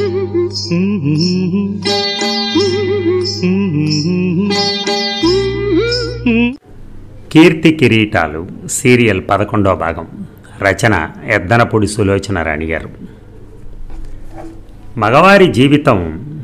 కీర్తి కిరీటాలు సీరియల్ పదకొండవ భాగం రచన ఎద్దనపూడి సులోచన రాణి గారు మగవారి జీవితం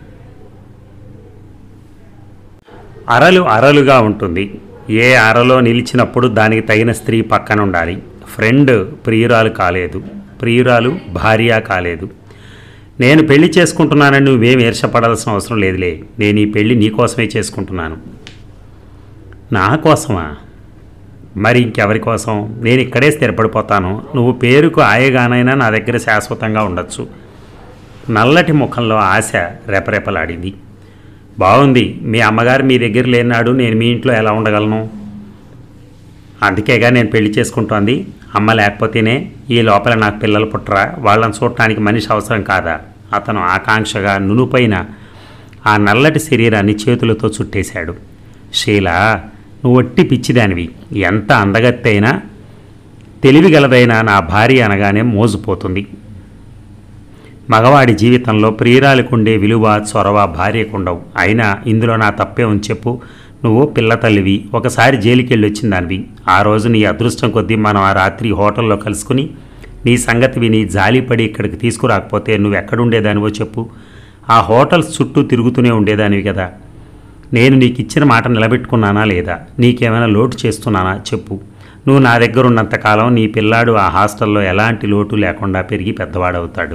అరలు అరలుగా ఉంటుంది ఏ అరలో నిలిచినప్పుడు దానికి తగిన స్త్రీ పక్కన ఉండాలి ఫ్రెండ్ ప్రియురాలు కాలేదు ప్రియురాలు భార్య కాలేదు నేను పెళ్లి చేసుకుంటున్నానని నువ్వేం ఈర్షపడాల్సిన అవసరం లేదులే నేను ఈ పెళ్లి నీకోసమే చేసుకుంటున్నాను నా కోసమా మరి ఇంకెవరి కోసం నేను ఇక్కడే స్థిరపడిపోతాను నువ్వు పేరుకు ఆయగానైనా నా దగ్గర శాశ్వతంగా ఉండొచ్చు నల్లటి ముఖంలో ఆశ రెపరెపలాడింది బాగుంది మీ అమ్మగారు మీ దగ్గర లేనాడు నేను మీ ఇంట్లో ఎలా ఉండగలను అందుకేగా నేను పెళ్లి చేసుకుంటోంది అమ్మ లేకపోతేనే ఈ లోపల నాకు పిల్లలు పుట్టరా వాళ్ళని చూడటానికి మనిషి అవసరం కాదా అతను ఆకాంక్షగా నునుపైన ఆ నల్లటి శరీరాన్ని చేతులతో చుట్టేశాడు శీల నువ్వు ఒట్టి పిచ్చిదానివి ఎంత అందగత్తి అయినా తెలివిగలదైనా నా భార్య అనగానే మోజుపోతుంది మగవాడి జీవితంలో ప్రియురాలికుండే విలువ చొరవ భార్యకుండవు అయినా ఇందులో నా తప్పే ఉంది చెప్పు నువ్వు పిల్ల తల్లివి ఒకసారి జైలుకి వెళ్ళి వచ్చిందానివి ఆ రోజు నీ అదృష్టం కొద్దీ మనం ఆ రాత్రి హోటల్లో కలుసుకుని నీ సంగతి విని జాలిపడి ఇక్కడికి తీసుకురాకపోతే నువ్వు ఎక్కడుండేదానివో చెప్పు ఆ హోటల్స్ చుట్టూ తిరుగుతూనే ఉండేదానివి కదా నేను నీకు ఇచ్చిన మాట నిలబెట్టుకున్నానా లేదా నీకేమైనా లోటు చేస్తున్నానా చెప్పు నువ్వు నా దగ్గర ఉన్నంతకాలం నీ పిల్లాడు ఆ హాస్టల్లో ఎలాంటి లోటు లేకుండా పెరిగి పెద్దవాడవుతాడు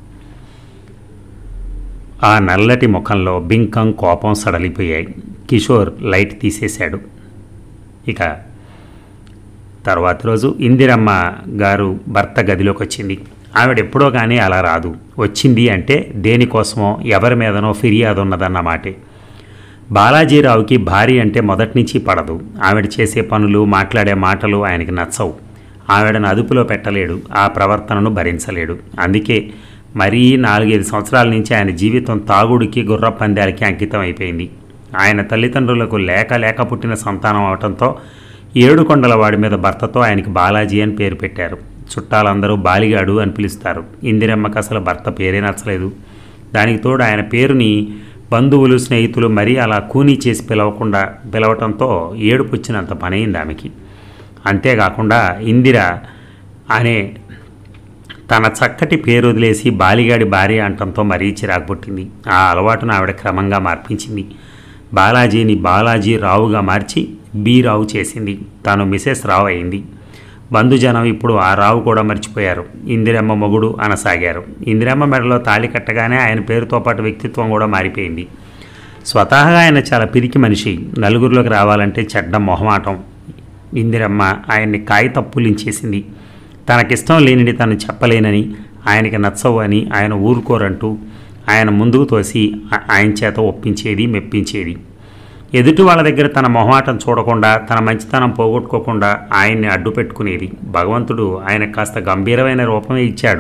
ఆ నల్లటి ముఖంలో బింకం కోపం సడలిపోయాయి కిషోర్ లైట్ తీసేశాడు ఇక తర్వాత రోజు ఇందిరమ్మ గారు భర్త గదిలోకి వచ్చింది ఆవిడ ఎప్పుడో కానీ అలా రాదు వచ్చింది అంటే దేనికోసమో ఎవరి మీదనో ఫిర్యాదు ఉన్నదన్నమాటే బాలాజీరావుకి భార్య అంటే మొదటి నుంచి పడదు ఆవిడ చేసే పనులు మాట్లాడే మాటలు ఆయనకి నచ్చవు ఆవిడను అదుపులో పెట్టలేడు ఆ ప్రవర్తనను భరించలేడు అందుకే మరీ నాలుగైదు సంవత్సరాల నుంచి ఆయన జీవితం తాగుడికి గుర్ర పందాలకి అంకితం అయిపోయింది ఆయన తల్లిదండ్రులకు లేక లేక పుట్టిన సంతానం అవటంతో ఏడుకొండల వాడి మీద భర్తతో ఆయనకి బాలాజీ అని పేరు పెట్టారు చుట్టాలందరూ బాలిగాడు అని పిలుస్తారు ఇందిరమ్మకి అసలు భర్త పేరే నచ్చలేదు దానికి తోడు ఆయన పేరుని బంధువులు స్నేహితులు మరీ అలా కూనీ చేసి పిలవకుండా పిలవటంతో ఏడుపు వచ్చినంత పనైంది ఆమెకి అంతేకాకుండా ఇందిర అనే తన చక్కటి పేరు వదిలేసి బాలిగాడి భార్య అంటంతో మరీ చిరాకు పుట్టింది ఆ అలవాటును ఆవిడ క్రమంగా మార్పించింది బాలాజీని బాలాజీ రావుగా మార్చి బి రావు చేసింది తాను మిసెస్ రావు అయింది బంధుజనం ఇప్పుడు ఆ రావు కూడా మర్చిపోయారు ఇందిరమ్మ మొగుడు అనసాగారు ఇందిరమ్మ మెడలో తాళి కట్టగానే ఆయన పేరుతో పాటు వ్యక్తిత్వం కూడా మారిపోయింది స్వతహాగా ఆయన చాలా పిరికి మనిషి నలుగురిలోకి రావాలంటే చెడ్డ మొహమాటం ఇందిరమ్మ ఆయన్ని కాయి తప్పులించేసింది తనకిష్టం లేనిది తను చెప్పలేనని ఆయనకి నచ్చవు అని ఆయన ఊరుకోరంటూ ఆయన ముందుకు తోసి ఆ- ఆయన చేత ఒప్పించేది మెప్పించేది ఎదుటి వాళ్ళ దగ్గర తన మొహమాటం చూడకుండా తన మంచితనం పోగొట్టుకోకుండా ఆయన్ని అడ్డు పెట్టుకునేది భగవంతుడు ఆయనకు కాస్త గంభీరమైన రూపమే ఇచ్చాడు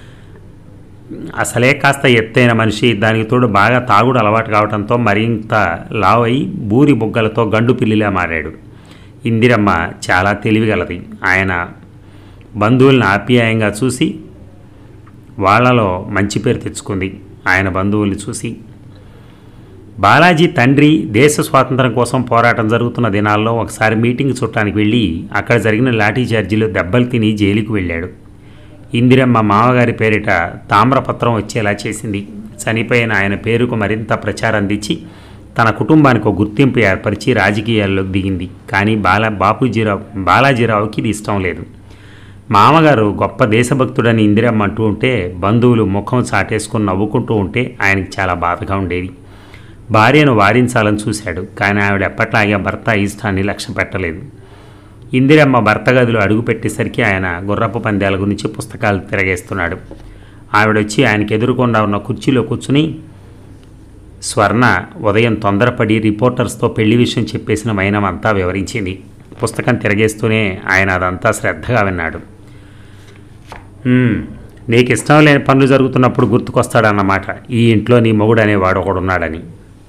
అసలే కాస్త ఎత్తైన మనిషి దానికి తోడు బాగా తాగుడు అలవాటు కావడంతో మరింత లావై బూరి బుగ్గలతో గండు పిల్లిలా మారాడు ఇందిరమ్మ చాలా తెలివిగలది ఆయన బంధువులను ఆప్యాయంగా చూసి వాళ్ళలో మంచి పేరు తెచ్చుకుంది ఆయన బంధువుల్ని చూసి బాలాజీ తండ్రి దేశ స్వాతంత్రం కోసం పోరాటం జరుగుతున్న దినాల్లో ఒకసారి మీటింగ్ చుట్టానికి వెళ్ళి అక్కడ జరిగిన లాఠీ చార్జీలో దెబ్బలు తిని జైలుకు వెళ్ళాడు ఇందిరమ్మ మామగారి పేరిట తామ్రపత్రం వచ్చేలా చేసింది చనిపోయిన ఆయన పేరుకు మరింత ప్రచారం తెచ్చి తన కుటుంబానికి ఒక గుర్తింపు ఏర్పరిచి రాజకీయాల్లోకి దిగింది కానీ బాల బాపూజీరావు బాలాజీరావుకి ఇది ఇష్టం లేదు మామగారు గొప్ప దేశభక్తుడని ఇందిరమ్మ అంటూ ఉంటే బంధువులు ముఖం చాటేసుకుని నవ్వుకుంటూ ఉంటే ఆయనకి చాలా బాధగా ఉండేది భార్యను వారించాలని చూశాడు కానీ ఆవిడ ఎప్పట్లాగే భర్త ఇష్టాన్ని లక్ష్య పెట్టలేదు ఇందిరమ్మ భర్త గదిలో అడుగు పెట్టేసరికి ఆయన గుర్రపు పందాల గురించి పుస్తకాలు తిరగేస్తున్నాడు ఆవిడొచ్చి ఆయనకి ఎదురుకుండా ఉన్న కుర్చీలో కూర్చుని స్వర్ణ ఉదయం తొందరపడి రిపోర్టర్స్తో పెళ్లి విషయం చెప్పేసిన మైనమంతా వివరించింది పుస్తకం తిరగేస్తూనే ఆయన అదంతా శ్రద్ధగా విన్నాడు "ఉమ్, నీకు ఇష్టం లేని పనులు జరుగుతున్నప్పుడు గుర్తుకొస్తాడన్నమాట ఈ ఇంట్లో నీ మొగుడు అనేవాడు ఒకడున్నాడని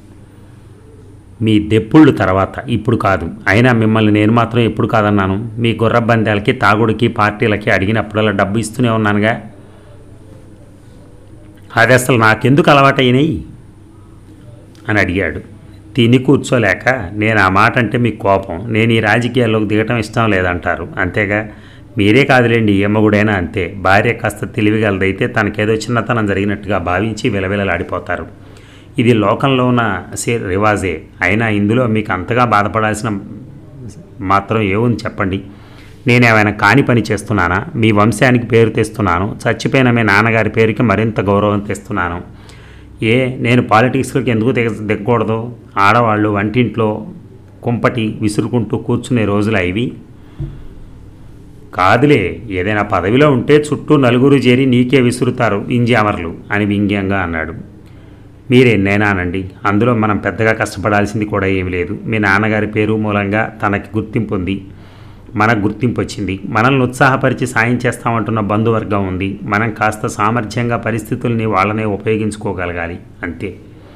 మీ దెప్పుళ్ళు తర్వాత ఇప్పుడు కాదు అయినా మిమ్మల్ని నేను మాత్రం ఎప్పుడు కాదన్నాను మీ గుర్రబందాలకి తాగుడికి పార్టీలకి అడిగినప్పుడల్లా డబ్బు ఇస్తూనే ఉన్నానుగా అది అసలు నాకెందుకు అలవాటైనాయి అని అడిగాడు తిని కూర్చోలేక నేను ఆ మాట అంటే మీకు కోపం నేను ఈ రాజకీయాల్లోకి దిగటం ఇష్టం లేదంటారు అంతేగా మీరే కాదులేండి ఏ మగుడైనా అంతే భార్య కాస్త తెలివిగలదైతే తనకేదో చిన్నతనం జరిగినట్టుగా భావించి విలవిలలాడిపోతారు ఇది లోకంలో ఉన్న సే రివాజే అయినా ఇందులో మీకు అంతగా బాధపడాల్సిన మాత్రం ఏముంది చెప్పండి నేను ఏమైనా కాని పని చేస్తున్నానా మీ వంశానికి పేరు తెస్తున్నాను చచ్చిపోయిన మీ నాన్నగారి పేరుకి మరింత గౌరవం తెస్తున్నాను ఏ నేను పాలిటిక్స్లోకి ఎందుకు దిగ దిగకూడదు ఆడవాళ్ళు వంటింట్లో కుంపటి విసురుకుంటూ కూర్చునే రోజులు ఇవి కాదులే ఏదైనా పదవిలో ఉంటే చుట్టూ నలుగురు చేరి నీకే విసురుతారు ఇంజామర్లు అని వ్యంగ్యంగా అన్నాడు మీరెన్నైనానండి అందులో మనం పెద్దగా కష్టపడాల్సింది కూడా ఏమీ లేదు మీ నాన్నగారి పేరు మూలంగా తనకి గుర్తింపు ఉంది మనకు గుర్తింపు వచ్చింది మనల్ని ఉత్సాహపరిచి సాయం చేస్తామంటున్న బంధువర్గం ఉంది మనం కాస్త సామర్థ్యంగా పరిస్థితుల్ని వాళ్ళనే ఉపయోగించుకోగలగాలి అంతే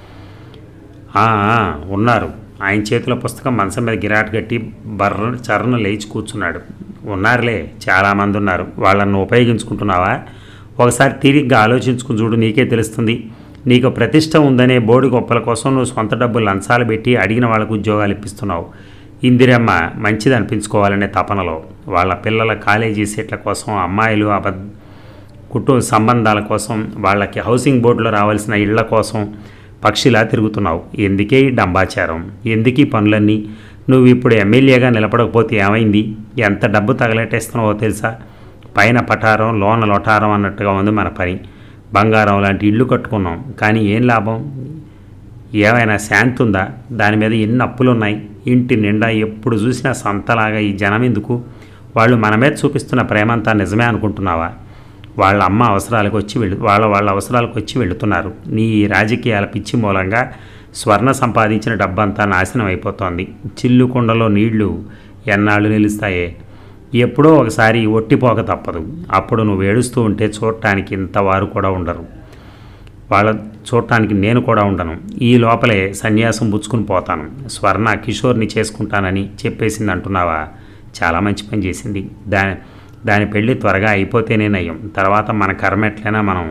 ఆ, ఆ, ఉన్నారు ఆయన చేతిలో పుస్తకం మంచం మీద గిరాట్ కట్టి బర్ర చర్రను లేచి కూర్చున్నాడు ఉన్నారులే చాలామంది ఉన్నారు వాళ్ళను ఉపయోగించుకుంటున్నావా ఒకసారి తీరిగ్గా ఆలోచించుకుని చూడు నీకే తెలుస్తుంది నీకు ప్రతిష్ట ఉందనే బోడి గొప్పల కోసం నువ్వు సొంత డబ్బులు లంచాలు పెట్టి అడిగిన వాళ్ళకు ఉద్యోగాలు ఇప్పిస్తున్నావు ఇందిరమ్మ మంచిది అనిపించుకోవాలనే తపనలో వాళ్ళ పిల్లల కాలేజీ సీట్ల కోసం అమ్మాయిలు అబద్ధ కుటుంబ సంబంధాల కోసం వాళ్ళకి హౌసింగ్ బోర్డులో రావాల్సిన ఇళ్ల కోసం పక్షిలా తిరుగుతున్నావు ఎందుకే ఈ డంబాచారం ఎందుకు ఈ పనులన్నీ నువ్వు ఇప్పుడు ఎమ్మెల్యేగా నిలబడకపోతే ఏమైంది ఎంత డబ్బు తగలెట్టేస్తున్నావో తెలుసా పైన పటారం లోన లొటారం అన్నట్టుగా ఉంది మన పని బంగారం లాంటి ఇల్లు కట్టుకున్నాం కానీ ఏం లాభం ఏమైనా శాంతి ఉందా దాని మీద ఎన్ని అప్పులు ఉన్నాయి ఇంటి నిండా ఎప్పుడు చూసినా సంతలాగా ఈ జనం ఎందుకు వాళ్ళు మన మీద చూపిస్తున్న ప్రేమంతా నిజమే అనుకుంటున్నావా వాళ్ళ అమ్మ అవసరాలకు వచ్చి వెళ్ళు వాళ్ళ వాళ్ళ అవసరాలకు వచ్చి వెళుతున్నారు నీ ఈ రాజకీయాల పిచ్చి మూలంగా స్వర్ణ సంపాదించిన డబ్బంతా నాశనం అయిపోతోంది చిల్లు కుండలో నీళ్లు ఎన్నాళ్ళు నిలుస్తాయే ఎప్పుడో ఒకసారి ఒట్టిపోక తప్పదు అప్పుడు నువ్వు ఏడుస్తూ ఉంటే చూడటానికి ఇంతవారు కూడా ఉండరు వాళ్ళ చూడటానికి నేను కూడా ఉండను ఈ లోపలే సన్యాసం పుచ్చుకుని పోతాను స్వర్ణ కిషోర్ని చేసుకుంటానని చెప్పేసింది అంటున్నావా చాలా మంచి పని చేసింది దాని దాని పెళ్ళి త్వరగా అయిపోతేనే నయం తర్వాత మన కర్మ ఎట్లయినా మనం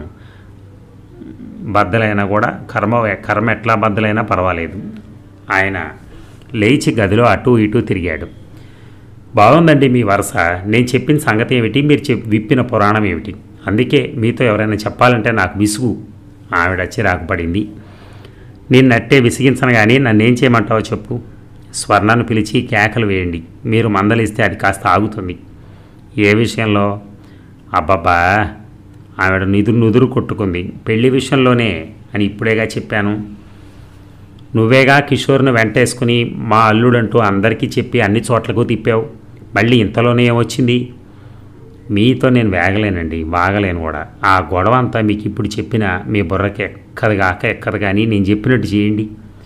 బద్దలైనా కూడా కర్మ కర్మ ఎట్లా బద్దలైనా పర్వాలేదు ఆయన లేచి గదిలో అటు ఇటు తిరిగాడు బాగుందండి మీ వరుస నేను చెప్పిన సంగతి ఏమిటి మీరు చెప్ విప్పిన పురాణం ఏమిటి అందుకే మీతో ఎవరైనా చెప్పాలంటే నాకు విసుగు ఆవిడ వచ్చి రాకుపడింది నేను నట్టే విసిగించను కానీ నన్నేం చేయమంటావో చెప్పు స్వర్ణను పిలిచి కేకలు వేయండి మీరు మందలిస్తే అది కాస్త ఆగుతుంది ఏ విషయంలో అబ్బబ్బా ఆవిడ నిదురు నుదురు కొట్టుకుంది పెళ్లి విషయంలోనే అని ఇప్పుడేగా చెప్పాను నువ్వేగా కిషోర్ను వెంటేసుకుని మా అల్లుడంటూ అందరికీ చెప్పి అన్ని చోట్లకు తిప్పావు మళ్ళీ ఇంతలోనే ఏమొచ్చింది మీతో నేను వేగలేనండి వాగలేను కూడా ఆ గొడవ అంతా మీకు ఇప్పుడు చెప్పిన మీ బుర్రకి ఎక్కదు కాక ఎక్కదు కానీ నేను చెప్పినట్టు చేయండి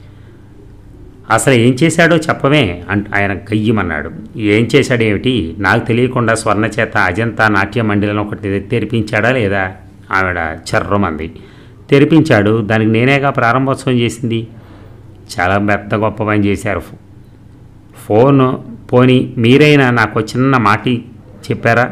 అసలు ఏం చేశాడో చెప్పవే అంట ఆయన కయ్యమన్నాడు ఏం చేశాడు ఏమిటి నాకు తెలియకుండా స్వర్ణ చేత అజంతా నాట్య మండలిని ఒకటి తెరిపించాడా లేదా ఆవిడ చర్రమంది తెరిపించాడు దానికి నేనేగా ప్రారంభోత్సవం చేసింది చాలా పెద్ద గొప్ప పని చేశారు ఫోన్ పోని మీరైనా నాకు చిన్న మాటి చెప్పారా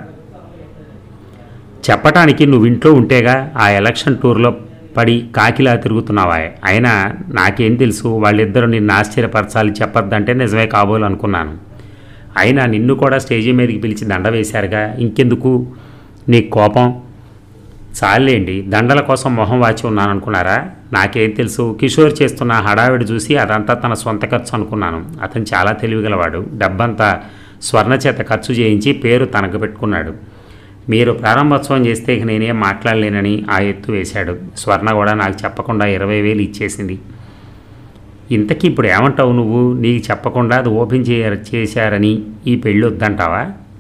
చెప్పటానికి నువ్వు ఇంట్లో ఉంటేగా ఆ ఎలక్షన్ టూర్లో పడి కాకిలా తిరుగుతున్నావా అయినా నాకేం తెలుసు వాళ్ళిద్దరూ నిన్ను ఆశ్చర్యపరచాలి చెప్పొద్దంటే నిజమే కాబోలు అనుకున్నాను అయినా నిన్ను కూడా స్టేజీ మీదకి పిలిచి దండ వేశారుగా ఇంకెందుకు నీ కోపం చాలేండి దండల కోసం మొహం వాచి ఉన్నాను అనుకున్నారా నాకేం తెలుసు కిషోర్ చేస్తున్న హడావిడి చూసి అదంతా తన సొంత ఖర్చు అనుకున్నాను అతను చాలా తెలివిగలవాడు డబ్బంతా స్వర్ణ చేత ఖర్చు చేయించి పేరు తనకు పెట్టుకున్నాడు మీరు ప్రారంభోత్సవం చేస్తే ఇక నేనేం మాట్లాడలేనని ఆ ఎత్తు వేశాడు స్వర్ణ కూడా నాకు చెప్పకుండా ఇరవై వేలు ఇచ్చేసింది ఇంతకీ ఇప్పుడు ఏమంటావు నువ్వు నీకు చెప్పకుండా అది ఓపెన్ చే చేశారని ఈ పెళ్ళి వద్దంటావా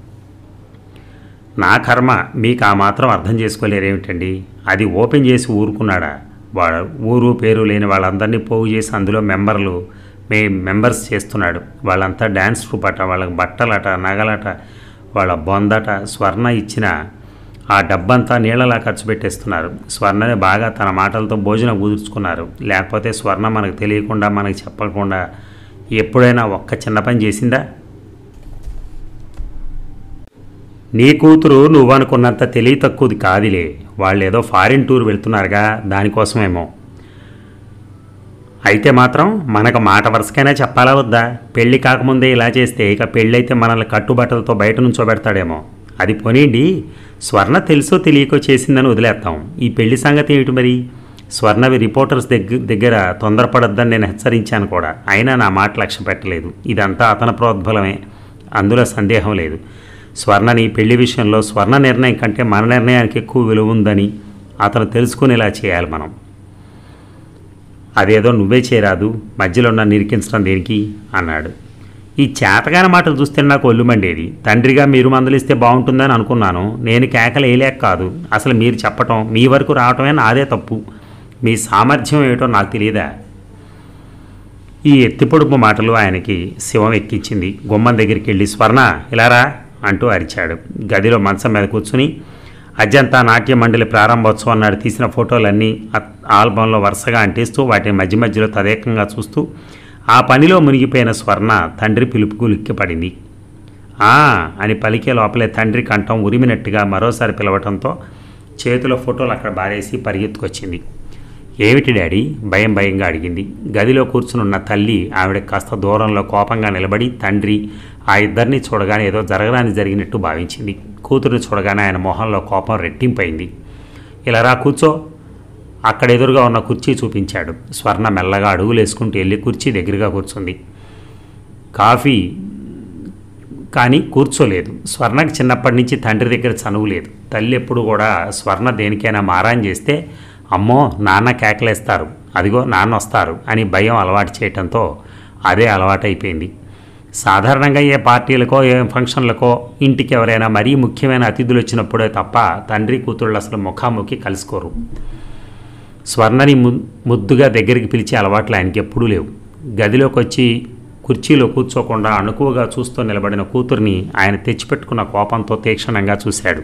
నా కర్మ మీకు ఆ మాత్రం అర్థం చేసుకోలేరేమిటండి అది ఓపెన్ చేసి ఊరుకున్నాడా వాడు ఊరు పేరు లేని వాళ్ళందరినీ పోగు చేసి అందులో మెంబర్లు మే మెంబర్స్ చేస్తున్నాడు వాళ్ళంతా డ్యాన్స్ ట్రూప్ అట వాళ్ళకి బట్టలట నగలట వాళ్ళ బొందట స్వర్ణ ఇచ్చిన ఆ డబ్బంతా నీళ్ళలా ఖర్చు పెట్టేస్తున్నారు స్వర్ణని బాగా తన మాటలతో భోజనం కుదుర్చుకున్నారు లేకపోతే స్వర్ణ మనకు తెలియకుండా మనకు చెప్పకుండా ఎప్పుడైనా ఒక్క చిన్న పని చేసిందా నీ కూతురు నువ్వనుకున్నంత తెలివి తక్కువది కాదులే వాళ్ళు ఏదో ఫారిన్ టూర్ వెళ్తున్నారుగా దానికోసమేమో అయితే మాత్రం మనకు మాట వరుసకైనా చెప్పాలా వద్దా పెళ్లి కాకముందే ఇలా చేస్తే ఇక పెళ్ళైతే మనల్ని కట్టుబట్టలతో బయట నుంచోబెడతాడేమో అది పోనీండి స్వర్ణ తెలుసో తెలియకో చేసిందని వదిలేస్తాం ఈ పెళ్లి సంగతి ఏమిటి మరి స్వర్ణవి రిపోర్టర్స్ దగ్గర దగ్గర తొందరపడొద్దని నేను హెచ్చరించాను కూడా అయినా నా మాట లక్ష్య పెట్టలేదు ఇదంతా అతని ప్రోద్బలమే అందులో సందేహం లేదు స్వర్ణని పెళ్లి విషయంలో స్వర్ణ నిర్ణయం కంటే మన నిర్ణయానికి ఎక్కువ విలువ ఉందని అతను తెలుసుకునేలా చేయాలి మనం అదేదో నువ్వే చేరాదు మధ్యలో నన్ను నిరికించడం దేనికి అన్నాడు ఈ చేతగాని మాటలు చూస్తే నాకు ఒళ్ళు మండేది తండ్రిగా మీరు మందలిస్తే బాగుంటుందని అనుకున్నాను నేను కేకలు వేయలేక కాదు అసలు మీరు చెప్పటం మీ వరకు రావటమే నాదే తప్పు మీ సామర్థ్యం ఏమిటో నాకు తెలియదా ఈ ఎత్తిపొడుపు మాటలు ఆయనకి శివం ఎక్కించింది గుమ్మం దగ్గరికి వెళ్ళి స్వర్ణ ఇలారా అంటూ అరిచాడు గదిలో మంచం మీద కూర్చుని అజంతా నాట్య మండలి ప్రారంభోత్సవం నాడు తీసిన ఫోటోలన్నీ ఆ- ఆల్బంలో వరుసగా అంటిస్తూ వాటిని మధ్య మధ్యలో తదేకంగా చూస్తూ ఆ పనిలో మునిగిపోయిన స్వర్ణ తండ్రి పిలుపుకు లిక్కిపడింది ఆ అని పలికే లోపలే తండ్రి కంఠం ఉరిమినట్టుగా మరోసారి పిలవటంతో చేతిలో ఫోటోలు అక్కడ బారేసి పరిగెత్తుకొచ్చింది ఏమిటి డాడీ భయం భయంగా అడిగింది గదిలో కూర్చునున్న తల్లి ఆవిడ కాస్త దూరంలో కోపంగా నిలబడి తండ్రి ఆ ఇద్దరిని చూడగానే ఏదో జరగరాని జరిగినట్టు భావించింది కూతురుని చూడగానే ఆయన మొహంలో కోపం రెట్టింపైంది ఇలా రా కూర్చో అక్కడ ఎదురుగా ఉన్న కుర్చీ చూపించాడు స్వర్ణ మెల్లగా అడుగులు వేసుకుంటూ వెళ్ళి కుర్చీ దగ్గరగా కూర్చుంది కాఫీ కానీ కూర్చోలేదు స్వర్ణకి చిన్నప్పటి నుంచి తండ్రి దగ్గర చనువు లేదు తల్లి ఎప్పుడు కూడా స్వర్ణ దేనికైనా మారాన్ చేస్తే అమ్మో నాన్న కేకలేస్తారు అదిగో నాన్న వస్తారు అని భయం అలవాటు చేయటంతో అదే అలవాటైపోయింది సాధారణంగా ఏ పార్టీలకో ఏ ఫంక్షన్లకో ఇంటికి ఎవరైనా మరీ ముఖ్యమైన అతిథులు వచ్చినప్పుడే తప్ప తండ్రి కూతుళ్ళు అసలు ముఖాముఖి కలుసుకోరు స్వర్ణని ము ముద్దుగా దగ్గరికి పిలిచే అలవాట్లు ఆయనకి ఎప్పుడూ లేవు గదిలోకి వచ్చి కుర్చీలో కూర్చోకుండా అణుకువగా చూస్తూ నిలబడిన కూతుర్ని ఆయన తెచ్చిపెట్టుకున్న కోపంతో తీక్షణంగా చూశాడు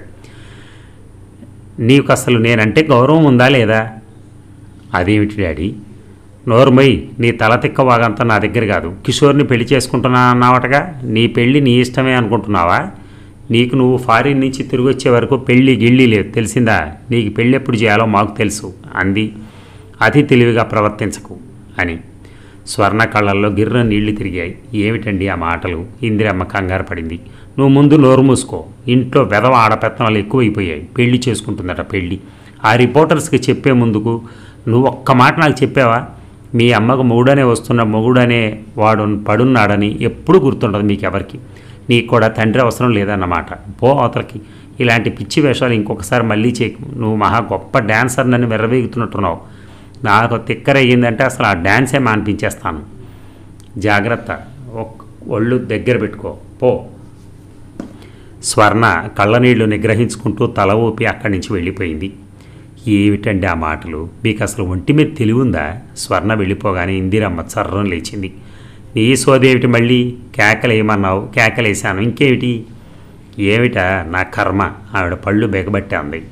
నీకు అసలు నేనంటే గౌరవం ఉందా లేదా అదేమిటి డాడీ నోరుమై నీ తల తిక్క వాగంతా నా దగ్గర కాదు కిషోర్ని పెళ్లి చేసుకుంటున్నా అన్నావటగా నీ పెళ్ళి నీ ఇష్టమే అనుకుంటున్నావా నీకు నువ్వు ఫారిన్ నుంచి తిరిగి వచ్చే వరకు పెళ్ళి గిళ్ళి లేదు తెలిసిందా నీకు పెళ్ళి ఎప్పుడు చేయాలో మాకు తెలుసు అంది అతి తెలివిగా ప్రవర్తించకు అని స్వర్ణ కళ్ళల్లో గిర్ర నీళ్లు తిరిగాయి ఏమిటండి ఆ మాటలు ఇందిరమ్మ కంగారు పడింది నువ్వు ముందు నోరు మూసుకో ఇంట్లో వెధవ ఆడపెత్తనాలు ఎక్కువైపోయాయి పెళ్లి చేసుకుంటుందట పెళ్ళి ఆ రిపోర్టర్స్కి చెప్పే ముందుకు నువ్వు ఒక్క మాట నాకు చెప్పావా మీ అమ్మకు మొగుడనే వస్తున్న మొగుడనే వాడు పడున్నాడని ఎప్పుడు గుర్తుండదు మీకు ఎవరికి నీకు కూడా తండ్రి అవసరం లేదన్నమాట పో అవతలకి ఇలాంటి పిచ్చి వేషాలు ఇంకొకసారి మళ్ళీ చేయకు నువ్వు మహా గొప్ప డాన్సర్ నన్ను వెర్రవేగుతున్నట్టున్నావు నాకు తిక్కరయ్యిందంటే అసలు ఆ డాన్సే మాన్పించేస్తాను జాగ్రత్త ఒక్- ఒళ్ళు దగ్గర పెట్టుకో పో స్వర్ణ కళ్ళనీళ్లు నిగ్రహించుకుంటూ తల ఊపి అక్కడి నుంచి వెళ్ళిపోయింది ఏమిటండి ఆ మాటలు మీకు అసలు ఒంటి మీద తెలివి ఉందా స్వర్ణ వెళ్ళిపోగానే ఇందిరమ్మ చర్రం లేచింది నీ సోదేమిటి మళ్ళీ కేకలేయమన్నావు కేకలేశాను ఇంకేమిటి ఏమిటా నా కర్మ ఆవిడ పళ్ళు బెగబట్టే అంది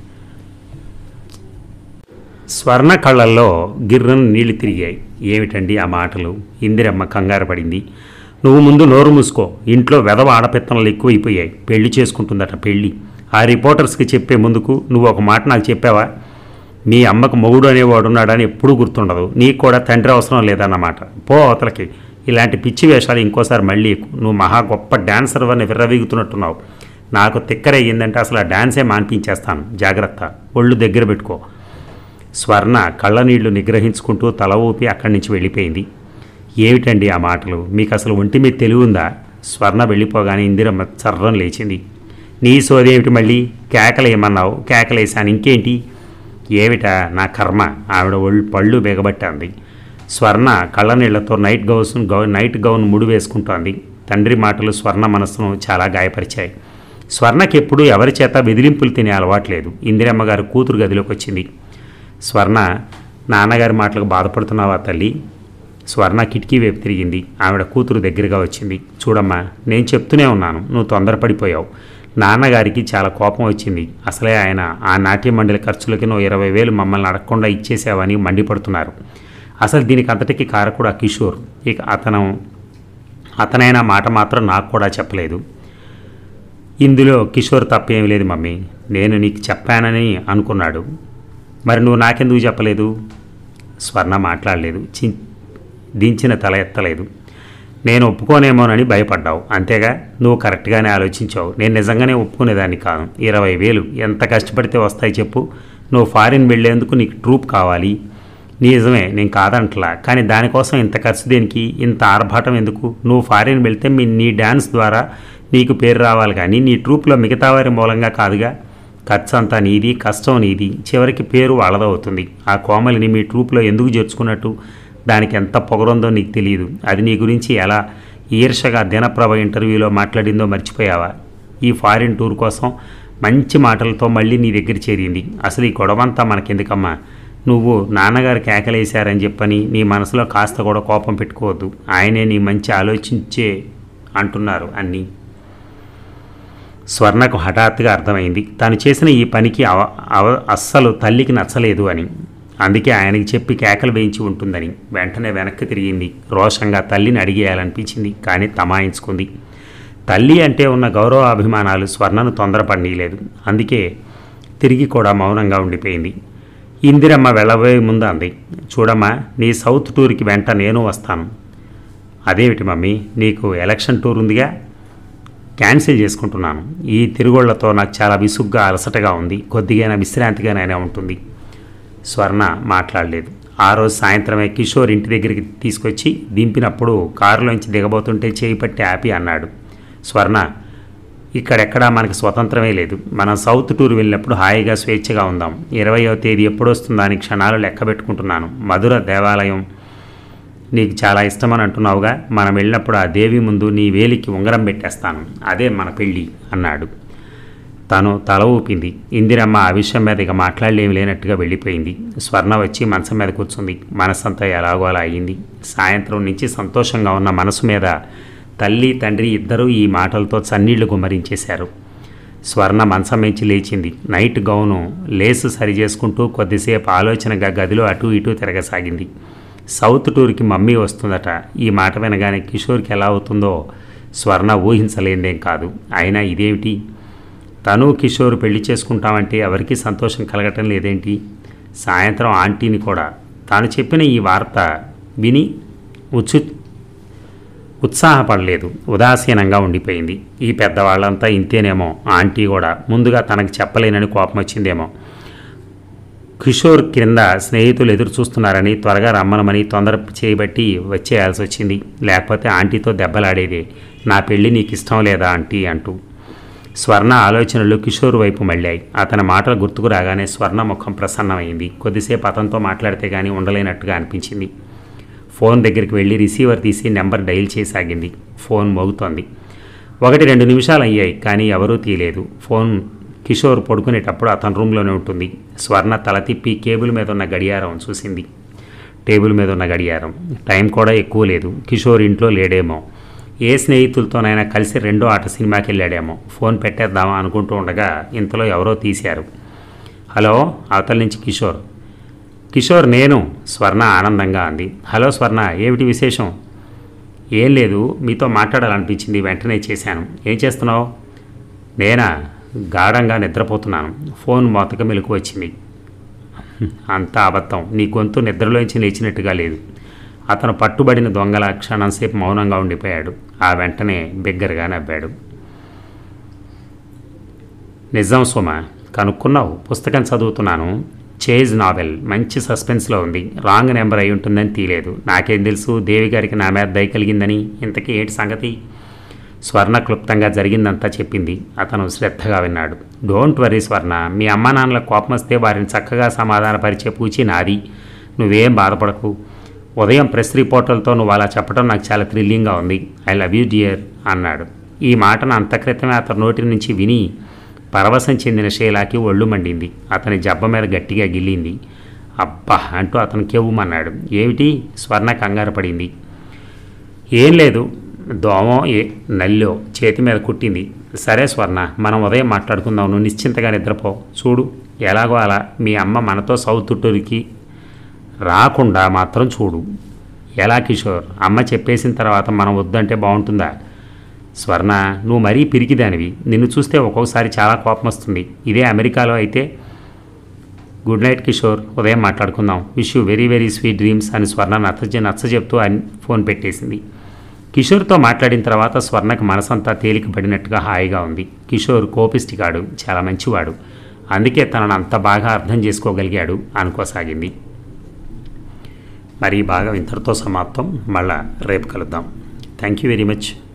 స్వర్ణ కళ్ళల్లో గిర్రను నీళ్లు తిరిగాయి ఏమిటండి ఆ మాటలు ఇందిరమ్మ కంగారు పడింది నువ్వు ముందు నోరు మూసుకో ఇంట్లో వెధవ ఆడపెత్తనలు ఎక్కువైపోయాయి పెళ్లి చేసుకుంటుందట పెళ్ళి ఆ రిపోర్టర్స్కి చెప్పే ముందుకు నువ్వు ఒక మాట నాకు చెప్పావా మీ అమ్మకు మొగుడు అనేవాడు ఉన్నాడని ఎప్పుడూ గుర్తుండదు నీకు కూడా తండ్రి అవసరం లేదన్నమాట పో అవతలకి ఇలాంటి పిచ్చి వేషాలు ఇంకోసారి మళ్ళీ ఎక్కు. నువ్వు మహా గొప్ప డాన్సర్ అని విర్రవీగుతున్నట్టున్నావు నాకు తిక్కరయ్యిందంటే అసలు ఆ డాన్సే మాన్పించేస్తాను జాగ్రత్త ఒళ్ళు దగ్గర పెట్టుకో స్వర్ణ కళ్ళనీళ్లు నిగ్రహించుకుంటూ తల ఊపి అక్కడి నుంచి వెళ్ళిపోయింది ఏమిటండి ఆ మాటలు మీకు అసలు ఒంటి మీద తెలివి ఉందా స్వర్ణ వెళ్ళిపోగానే ఇందిరమ్మ చర్రం లేచింది నీ సోదేమిటి మళ్ళీ కేకలేమన్నావు కేకలేశాను ఇంకేంటి ఏమిటా నా కర్మ ఆవిడ ఒళ్ళు పళ్ళు బెగబట్టింది స్వర్ణ కళ్ళనీళ్లతో నైట్ గౌన్ గౌ నైట్ గౌన్ ముడి వేసుకుంటోంది తండ్రి మాటలు స్వర్ణ మనస్సును చాలా గాయపరిచాయి స్వర్ణకి ఎప్పుడూ ఎవరి చేత బెదిరింపులు తినే అలవాట్లేదు ఇందిరమ్మ గారు కూతురు గదిలోకి వచ్చింది స్వర్ణ నాన్నగారి మాటలకు బాధపడుతున్నావా తల్లి స్వర్ణ కిటికీ వైపు తిరిగింది ఆవిడ కూతురు దగ్గరగా వచ్చింది చూడమ్మా నేను చెప్తూనే ఉన్నాను నువ్వు తొందరపడిపోయావు నాన్నగారికి చాలా కోపం వచ్చింది అసలే ఆయన ఆ నాట్య మండలి ఖర్చులకి నువ్వు ఇరవై వేలు మమ్మల్ని అడగకుండా ఇచ్చేసావని మండిపడుతున్నారు అసలు దీనికి అంతటికి కారకుడు ఆ కిషోర్ ఇక అతను అతనైనా మాట మాత్రం నాకు కూడా చెప్పలేదు ఇందులో కిషోర్ తప్పేం లేదు మమ్మీ నేను నీకు చెప్పానని అనుకున్నాడు మరి నువ్వు నాకెందుకు చెప్పలేదు స్వర్ణ మాట్లాడలేదు చి దించిన తల ఎత్తలేదు నేను ఒప్పుకోనేమోనని భయపడ్డావు అంతేగా నువ్వు కరెక్ట్గానే ఆలోచించావు నేను నిజంగానే ఒప్పుకునేదాన్ని కాదు ఇరవై వేలు ఎంత కష్టపడితే వస్తాయి చెప్పు నువ్వు ఫారిన్ వెళ్ళేందుకు నీకు ట్రూప్ కావాలి నిజమే నేను కాదంటలా కానీ దానికోసం ఇంత ఖర్చు దేనికి ఇంత ఆర్భాటం ఎందుకు నువ్వు ఫారిన్ వెళ్తే మీ నీ డ్యాన్స్ ద్వారా నీకు పేరు రావాలి కానీ నీ ట్రూప్లో మిగతా వారి మూలంగా కాదుగా ఖర్చు అంతా నీది కష్టం నీది చివరికి పేరు వాళ్ళదవుతుంది ఆ కోమలిని మీ ట్రూప్లో ఎందుకు చేర్చుకున్నట్టు దానికి ఎంత పొగరుందో నీకు తెలియదు అది నీ గురించి ఎలా ఈర్షగా దినప్రభ ఇంటర్వ్యూలో మాట్లాడిందో మర్చిపోయావా ఈ ఫారిన్ టూర్ కోసం మంచి మాటలతో మళ్ళీ నీ దగ్గర చేరింది అసలు ఈ గొడవంతా మనకెందుకమ్మా నువ్వు నాన్నగారు కేకలేశారని చెప్పని నీ మనసులో కాస్త కూడా కోపం పెట్టుకోవద్దు ఆయనే నీ మంచి ఆలోచించే అంటున్నారు అన్నీ స్వర్ణకు హఠాత్తుగా అర్థమైంది తాను చేసిన ఈ పనికి అవ అవ అస్సలు తల్లికి నచ్చలేదు అని అందుకే ఆయనకి చెప్పి కేకలు వేయించి ఉంటుందని వెంటనే వెనక్కి తిరిగింది రోషంగా తల్లిని అడిగేయాలనిపించింది కానీ తమాయించుకుంది తల్లి అంటే ఉన్న గౌరవ అభిమానాలు స్వర్ణను తొందరపడనీయలేదు అందుకే తిరిగి కూడా మౌనంగా ఉండిపోయింది ఇందిరమ్మ వెళ్ళబోయే ముందు అంది చూడమ్మా నీ సౌత్ టూర్కి వెంట నేను వస్తాను అదేమిటి మమ్మీ నీకు ఎలక్షన్ టూర్ ఉందిగా క్యాన్సిల్ చేసుకుంటున్నాను ఈ తిరుగుళ్లతో నాకు చాలా విసుగ్గా అలసటగా ఉంది కొద్దిగా విశ్రాంతిగానైనా ఉంటుంది స్వర్ణ మాట్లాడలేదు ఆ రోజు సాయంత్రమే కిషోర్ ఇంటి దగ్గరికి తీసుకొచ్చి దింపినప్పుడు కారులోంచి దిగబోతుంటే చేయి పట్టి ఆపి అన్నాడు స్వర్ణ ఇక్కడెక్కడా మనకి స్వతంత్రమే లేదు మనం సౌత్ టూర్ వెళ్ళినప్పుడు హాయిగా స్వేచ్ఛగా ఉందాం ఇరవయో తేదీ ఎప్పుడు వస్తుందా అని క్షణాలు లెక్క పెట్టుకుంటున్నాను మధుర దేవాలయం నీకు చాలా ఇష్టమని అంటున్నావుగా మనం వెళ్ళినప్పుడు ఆ దేవి ముందు నీ వేలికి ఉంగరం పెట్టేస్తాను అదే మన పెళ్ళి అన్నాడు తను తల ఊపింది ఇందిరమ్మ ఆ విషయం మీద ఇక మాట్లాడలేమి లేనట్టుగా వెళ్ళిపోయింది స్వర్ణ వచ్చి మంచం మీద కూర్చుంది మనసంతా ఎలాగో అలా అయింది సాయంత్రం నుంచి సంతోషంగా ఉన్న మనసు మీద తల్లి తండ్రి ఇద్దరూ ఈ మాటలతో చన్నీళ్లు గుమ్మరించేశారు స్వర్ణ మంచం మించి లేచింది నైట్ గౌను లేసు సరి చేసుకుంటూ కొద్దిసేపు ఆలోచనగా గదిలో అటు ఇటు తిరగసాగింది సౌత్ టూర్కి మమ్మీ వస్తుందట ఈ మాట వినగానే కిషోర్కి ఎలా అవుతుందో స్వర్ణ ఊహించలేనిదేం కాదు అయినా ఇదేమిటి తను కిషోర్ పెళ్లి చేసుకుంటామంటే ఎవరికీ సంతోషం కలగటం లేదేంటి సాయంత్రం ఆంటీని కూడా తాను చెప్పిన ఈ వార్త విని ఉత్సు ఉత్సాహపడలేదు ఉదాసీనంగా ఉండిపోయింది ఈ పెద్దవాళ్ళంతా ఇంతేనేమో ఆంటీ కూడా ముందుగా తనకు చెప్పలేనని కోపం వచ్చిందేమో కిషోర్ కింద స్నేహితులు ఎదురు చూస్తున్నారని త్వరగా రమ్మనమని తొందర చేయబట్టి వచ్చేయాల్సి వచ్చింది లేకపోతే ఆంటీతో దెబ్బలాడేదే నా పెళ్ళి నీకు ఇష్టం లేదా ఆంటీ అంటూ స్వర్ణ ఆలోచనలు కిషోర్ వైపు మళ్ళాయి అతని మాటలు గుర్తుకు రాగానే స్వర్ణ ముఖం ప్రసన్నమైంది కొద్దిసేపు అతనితో మాట్లాడితే కానీ ఉండలేనట్టుగా అనిపించింది ఫోన్ దగ్గరికి వెళ్ళి రిసీవర్ తీసి నెంబర్ డైల్ చేసాగింది ఫోన్ మోగుతోంది ఒకటి రెండు నిమిషాలు అయ్యాయి కానీ ఎవరూ తీయలేదు ఫోన్ కిషోర్ పడుకునేటప్పుడు అతని రూమ్లోనే ఉంటుంది స్వర్ణ తల తిప్పి కేబుల్ మీద ఉన్న గడియారం చూసింది టేబుల్ మీద ఉన్న గడియారం టైం కూడా ఎక్కువ లేదు కిషోర్ ఇంట్లో లేడేమో ఏ స్నేహితులతోనైనా కలిసి రెండో ఆట సినిమాకి వెళ్ళాడేమో ఫోన్ పెట్టేద్దామా అనుకుంటూ ఉండగా ఇంతలో ఎవరో తీశారు హలో అవతల నుంచి కిషోర్ కిషోర్ నేను స్వర్ణ ఆనందంగా అంది హలో స్వర్ణ ఏమిటి విశేషం ఏం లేదు మీతో మాట్లాడాలనిపించింది వెంటనే చేశాను ఏం చేస్తున్నావు నేనా గాఢంగా నిద్రపోతున్నాను ఫోన్ మొతక మెలకు వచ్చింది అంతా అబద్ధం నీ గొంతు నిద్రలోంచి లేచినట్టుగా లేదు అతను పట్టుబడిన దొంగల క్షణంసేపు మౌనంగా ఉండిపోయాడు ఆ వెంటనే బిగ్గరగా నవ్వాడు నిజం సుమ కనుక్కున్నావు పుస్తకం చదువుతున్నాను చేజ్ నావెల్ మంచి సస్పెన్స్లో ఉంది రాంగ్ నెంబర్ అయి ఉంటుందని తీయలేదు నాకేం తెలుసు దేవి గారికి నా మీద దయ కలిగిందని ఇంతకీ ఏంటి సంగతి స్వర్ణ క్లుప్తంగా జరిగిందంతా చెప్పింది అతను శ్రద్ధగా విన్నాడు డోంట్ వరీ స్వర్ణ మీ అమ్మా నాన్నల కోపం వస్తే వారిని చక్కగా సమాధానపరిచే పూచి నాది నువ్వేం బాధపడకు ఉదయం ప్రెస్ రిపోర్టర్లతో నువ్వు అలా చెప్పడం నాకు చాలా థ్రిల్లింగ్గా ఉంది ఐ లవ్ యూ డియర్ అన్నాడు ఈ మాటను అంత క్రితమే అతని నోటి నుంచి విని పరవశం చెందిన షేలాకి ఒళ్ళు మండింది అతని జబ్బ మీద గట్టిగా గిల్లింది అబ్బా అంటూ అతను కెవ్వుమన్నాడు ఏమిటి స్వర్ణ కంగారు పడింది ఏం లేదు దోమ ఏ నల్లో చేతి మీద కుట్టింది సరే స్వర్ణ మనం ఉదయం మాట్లాడుకుందాం నువ్వు నిశ్చింతగా నిద్రపో చూడు ఎలాగో అలా మీ అమ్మ మనతో సౌత్ టూర్కి రాకుండా మాత్రం చూడు ఎలా కిషోర్ అమ్మ చెప్పేసిన తర్వాత మనం వద్దంటే బాగుంటుందా స్వర్ణ నువ్వు మరీ పిరికిదానివి నిన్ను చూస్తే ఒక్కొక్కసారి చాలా కోపం వస్తుంది ఇదే అమెరికాలో అయితే గుడ్ నైట్ కిషోర్ ఉదయం మాట్లాడుకుందాం wish you very very sweet dreams అని స్వర్ణ నచ్చ నచ్చ చెప్తూ అని ఫోన్ పెట్టేసింది కిషోర్తో మాట్లాడిన తర్వాత స్వర్ణకి మనసంతా తేలిక పడినట్టుగా హాయిగా ఉంది కిషోర్ కోపిష్టి కాడు చాలా మంచివాడు అందుకే తనను అంత బాగా అర్థం చేసుకోగలిగాడు అనుకోసాగింది మరి ఈ భాగం ఇంతటితో సమాప్తం మళ్ళా రేపు కలుద్దాం థ్యాంక్ యూ వెరీ మచ్